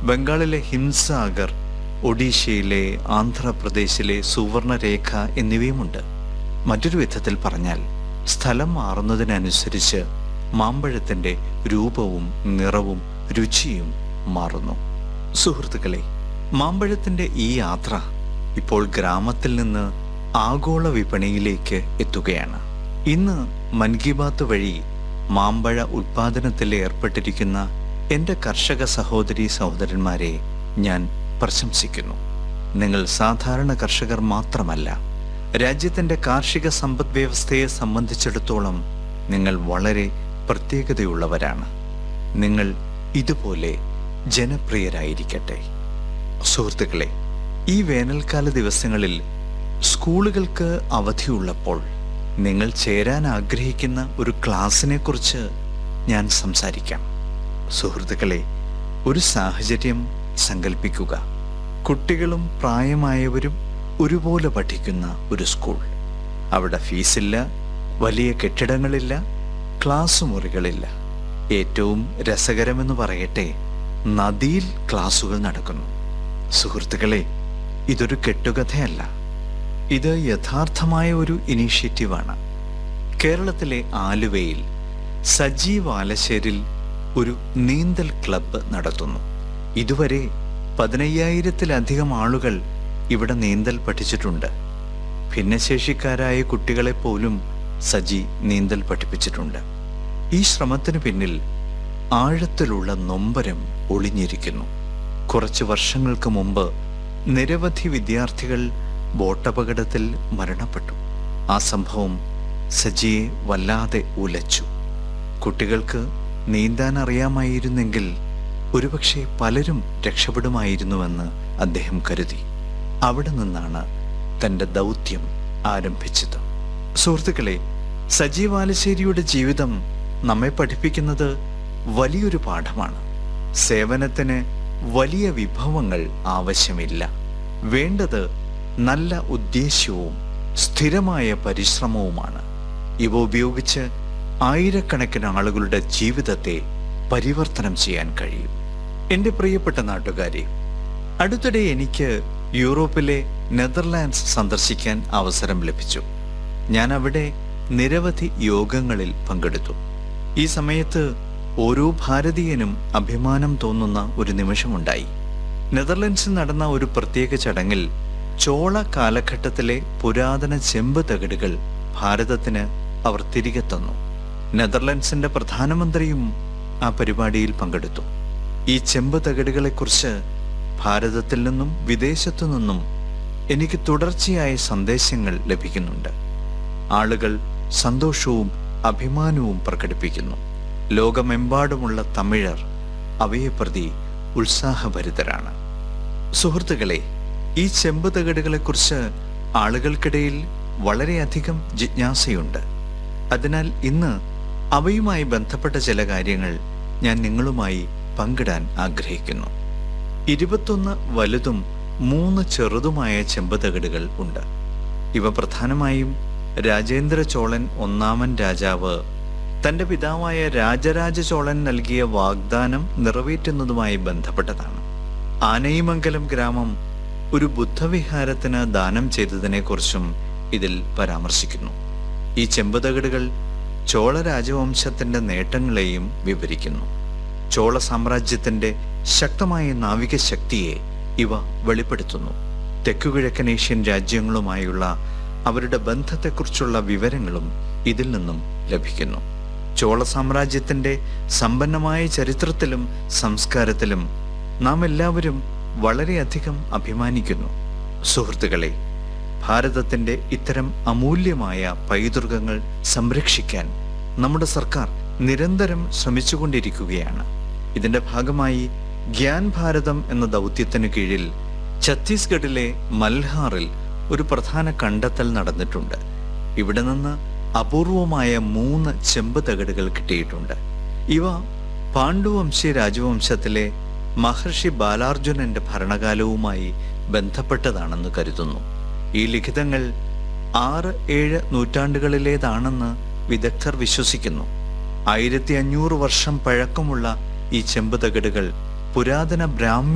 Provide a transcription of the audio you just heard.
ബംഗാളിലെ ഹിംസാഗർ ഒഡീഷയിലെ ആന്ധ്രാപ്രദേശിലെ സുവർണരേഖ എന്നിവയുമുണ്ട് മറ്റൊരു വിധത്തിൽ പറഞ്ഞാൽ സ്ഥലം മാറുന്നതിനനുസരിച്ച് മാമ്പഴത്തിന്റെ രൂപവും നിറവും രുചിയും മാറുന്നു സുഹൃത്തുക്കളെ മാമ്പഴത്തിന്റെ ഈ യാത്ര ഇപ്പോൾ ഗ്രാമത്തിൽ നിന്ന് ആഗോള വിപണിയിലേക്ക് എത്തുകയാണ് ഇന്ന് മൻ കി ബാത്ത് വഴി മാമ്പഴ ഉൽപാദനത്തിൽ ഏർപ്പെട്ടിരിക്കുന്ന എൻ്റെ കർഷക സഹോദരി സഹോദരന്മാരെ ഞാൻ പ്രശംസിക്കുന്നു നിങ്ങൾ സാധാരണ കർഷകർ മാത്രമല്ല രാജ്യത്തിൻ്റെ കാർഷിക സമ്പദ് വ്യവസ്ഥയെ സംബന്ധിച്ചിടത്തോളം നിങ്ങൾ വളരെ പ്രത്യേകതയുള്ളവരാണ് നിങ്ങൾ ഇതുപോലെ ജനപ്രിയരായിരിക്കട്ടെ സുഹൃത്തുക്കളെ ഈ വേനൽക്കാല ദിവസങ്ങളിൽ സ്കൂളുകൾക്ക് അവധിയുള്ളപ്പോൾ നിങ്ങൾ ചേരാൻ ആഗ്രഹിക്കുന്ന ഒരു ക്ലാസ്സിനെ കുറിച്ച് ഞാൻ സംസാരിക്കാം സുഹൃത്തുക്കളെ ഒരു സാഹചര്യം സങ്കല്പിക്കുക കുട്ടികളും പ്രായമായവരും ഒരുപോലെ പഠിക്കുന്ന ഒരു സ്കൂൾ അവിടെ ഫീസില്ല വലിയ കെട്ടിടങ്ങളില്ല ക്ലാസ് മുറികളില്ല ഏറ്റവും രസകരമെന്ന് പറയട്ടെ നദിയിൽ ക്ലാസുകൾ നടക്കുന്നു സുഹൃത്തുക്കളെ ഇതൊരു കെട്ടുകഥയല്ല ഇത് യഥാർത്ഥമായ ഒരു ഇനീഷ്യേറ്റീവാണ് കേരളത്തിലെ ആലുവയിൽ സജീവ് ആലശ്ശേരിൽ ഒരു നീന്തൽ ക്ലബ്ബ് നടത്തുന്നു ഇതുവരെ പതിനയ്യായിരത്തിലധികം ആളുകൾ ഇവിടെ നീന്തൽ പഠിച്ചിട്ടുണ്ട് ഭിന്നശേഷിക്കാരായ കുട്ടികളെ പോലും സജി നീന്തൽ പഠിപ്പിച്ചിട്ടുണ്ട് ഈ ശ്രമത്തിനു പിന്നിൽ ആഴത്തിലുള്ള നൊമ്പരം ഒളിഞ്ഞിരിക്കുന്നു കുറച്ച് വർഷങ്ങൾക്ക് മുമ്പ് നിരവധി വിദ്യാർത്ഥികൾ ബോട്ടപകടത്തിൽ മരണപ്പെട്ടു ആ സംഭവം സജിയെ വല്ലാതെ ഉലച്ചു കുട്ടികൾക്ക് നീന്താൻ അറിയാമായിരുന്നെങ്കിൽ ഒരുപക്ഷെ പലരും രക്ഷപ്പെടുമായിരുന്നുവെന്ന് അദ്ദേഹം കരുതി അവിടെ നിന്നാണ് തൻ്റെ ദൗത്യം ആരംഭിച്ചത് സുഹൃത്തുക്കളെ സജീവ് ആലശ്ശേരിയുടെ ജീവിതം നമ്മെ പഠിപ്പിക്കുന്നത് വലിയൊരു പാഠമാണ് സേവനത്തിന് വലിയ വിഭവങ്ങൾ ആവശ്യമില്ല വേണ്ടത് നല്ല ഉദ്ദേശ്യവും സ്ഥിരമായ പരിശ്രമവുമാണ് ഇവ ഉപയോഗിച്ച് ആയിരക്കണക്കിന് ആളുകളുടെ ജീവിതത്തെ പരിവർത്തനം ചെയ്യാൻ കഴിയും എൻ്റെ പ്രിയപ്പെട്ട നാട്ടുകാരെ അടുത്തിടെ എനിക്ക് യൂറോപ്പിലെ നെതർലാൻഡ്സ് സന്ദർശിക്കാൻ അവസരം ലഭിച്ചു ഞാൻ അവിടെ നിരവധി യോഗങ്ങളിൽ പങ്കെടുത്തു ഈ സമയത്ത് ഓരോ ഭാരതീയനും അഭിമാനം തോന്നുന്ന ഒരു നിമിഷമുണ്ടായി നെതർലൻഡ്സിൽ നടന്ന ഒരു പ്രത്യേക ചടങ്ങിൽ ചോള കാലഘട്ടത്തിലെ പുരാതന ചെമ്പ് തകിടുകൾ ഭാരതത്തിന് അവർ തിരികെ തന്നു നെതർലൻഡ്സിന്റെ പ്രധാനമന്ത്രിയും ആ പരിപാടിയിൽ പങ്കെടുത്തു ഈ ചെമ്പ് തകിടുകളെക്കുറിച്ച് ഭാരതത്തിൽ നിന്നും വിദേശത്തു നിന്നും എനിക്ക് തുടർച്ചയായ സന്ദേശങ്ങൾ ലഭിക്കുന്നുണ്ട് ആളുകൾ സന്തോഷവും അഭിമാനവും പ്രകടിപ്പിക്കുന്നു ലോകമെമ്പാടുമുള്ള തമിഴർ അവയെ പ്രതി ഉത്സാഹഭരിതരാണ് സുഹൃത്തുക്കളെ ഈ ചെമ്പ് തകിടുകളെക്കുറിച്ച് ആളുകൾക്കിടയിൽ വളരെയധികം ജിജ്ഞാസയുണ്ട് അതിനാൽ ഇന്ന് അവയുമായി ബന്ധപ്പെട്ട ചില കാര്യങ്ങൾ ഞാൻ നിങ്ങളുമായി പങ്കിടാൻ ആഗ്രഹിക്കുന്നു ഇരുപത്തൊന്ന് വലുതും മൂന്ന് ചെറുതുമായ ചെമ്പ് തകിടുകൾ ഉണ്ട് ഇവ പ്രധാനമായും രാജേന്ദ്ര ചോളൻ ഒന്നാമൻ രാജാവ് തന്റെ പിതാവായ രാജരാജ ചോളൻ നൽകിയ വാഗ്ദാനം നിറവേറ്റുന്നതുമായി ബന്ധപ്പെട്ടതാണ് ആനയിമംഗലം ഗ്രാമം ഒരു ബുദ്ധവിഹാരത്തിന് ദാനം ചെയ്തതിനെക്കുറിച്ചും ഇതിൽ പരാമർശിക്കുന്നു ഈ ചെമ്പുതകിടുകൾ ചോള രാജവംശത്തിന്റെ നേട്ടങ്ങളെയും വിവരിക്കുന്നു ചോള സാമ്രാജ്യത്തിന്റെ ശക്തമായ നാവിക ശക്തിയെ ഇവ വെളിപ്പെടുത്തുന്നു തെക്കുകിഴക്കൻ ഏഷ്യൻ രാജ്യങ്ങളുമായുള്ള അവരുടെ ബന്ധത്തെക്കുറിച്ചുള്ള വിവരങ്ങളും ഇതിൽ നിന്നും ലഭിക്കുന്നു ചോള സാമ്രാജ്യത്തിന്റെ സമ്പന്നമായ ചരിത്രത്തിലും സംസ്കാരത്തിലും നാം എല്ലാവരും വളരെയധികം അഭിമാനിക്കുന്നു സുഹൃത്തുക്കളെ ഭാരതത്തിന്റെ ഇത്തരം അമൂല്യമായ പൈതൃകങ്ങൾ സംരക്ഷിക്കാൻ നമ്മുടെ സർക്കാർ നിരന്തരം ശ്രമിച്ചുകൊണ്ടിരിക്കുകയാണ് ഇതിന്റെ ഭാഗമായി ഗ്യാൻ ഭാരതം എന്ന ദൗത്യത്തിന് കീഴിൽ ഛത്തീസ്ഗഡിലെ മൽഹാറിൽ ഒരു പ്രധാന കണ്ടെത്തൽ നടന്നിട്ടുണ്ട് ഇവിടെ നിന്ന് അപൂർവമായ മൂന്ന് ചെമ്പ് തകിടുകൾ കിട്ടിയിട്ടുണ്ട് ഇവ പാണ്ഡുവംശി രാജവംശത്തിലെ മഹർഷി ബാലാർജുനന്റെ ഭരണകാലവുമായി ബന്ധപ്പെട്ടതാണെന്ന് കരുതുന്നു ഈ ലിഖിതങ്ങൾ ആറ് ഏഴ് നൂറ്റാണ്ടുകളിലേതാണെന്ന് വിദഗ്ധർ വിശ്വസിക്കുന്നു ആയിരത്തി അഞ്ഞൂറ് വർഷം പഴക്കമുള്ള ഈ ചെമ്പ് തകിടുകൾ പുരാതന ബ്രാഹ്മ്യ